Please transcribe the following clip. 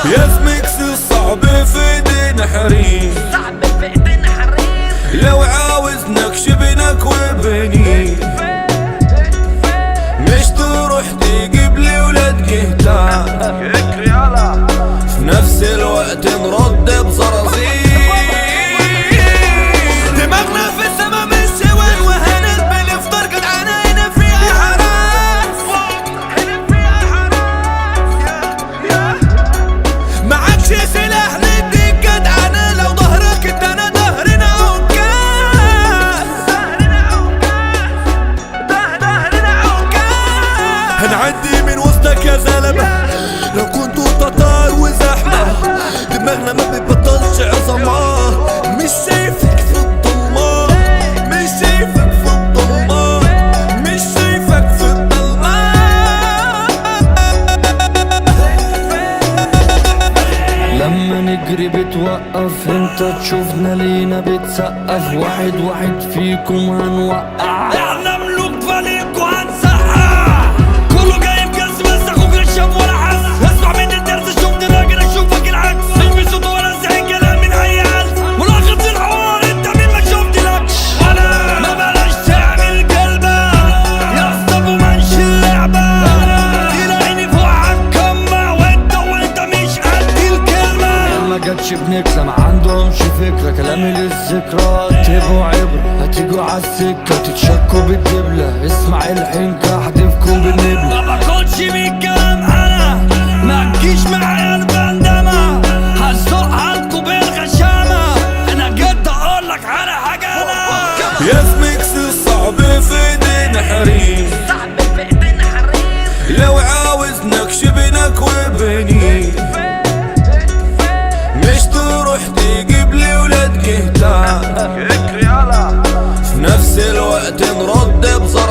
يا زميكس الصعب في ايدينا حريم صعب في ايدينا حرير لو عاوز نكش بينك وبيني مش تروح تجيب لي ولاد قهتان في نفس الوقت نرد بزرازير دماغنا في السما مش سوين وهنقبل في طرقة عناينا فيها حراس معكش سلاح نديك جدعانة لو ظهرك ادانا ظهرنا عكاز هنعدي من وسطك يا زلمة لو كنتوا تتار وزحمة دماغنا ما بتبطلش عظمة مش شايفك في الضلمة مش شايفك في الضلمة مش شايفك في الضلمة لما نجري بتوقف انت تشوفنا لينا بتسقف واحد واحد فيكم هنوقع احنا ملوك فليك وهنسقع كله جاي بجز بس اخوك الشاب ولا حس اسمع من الدرس شفت راجل اشوفك العكس مش بصوت ولا زعيق كلام من اي عز ملخص الحوار انت مين ما شفت لكش ولا ما بلاش تعمل قلبة يا اسطى ابو منش اللعبة تلاقيني فوق عالكمة وانت وانت مش قد الكلمة ما جاتش بنكسة ما عندهمش فكرة كلامي للذكرى تبقوا عبرة هتيجوا عالسكة تتشكوا بالدبلة اسمع الحنكة احدفكم بالنبلة ما باخدش من كلام انا ما تجيش معايا البندمة هزق عنكوا بالغشامة انا جد اقول لك على حاجة انا يا زميكس الصعب في ايدينا حريم صعب في ايدينا حرير لو عاوز نكش بينك وبيني مش تروح تجيب لي ولاد قهتان في نفس الوقت نرد بظهر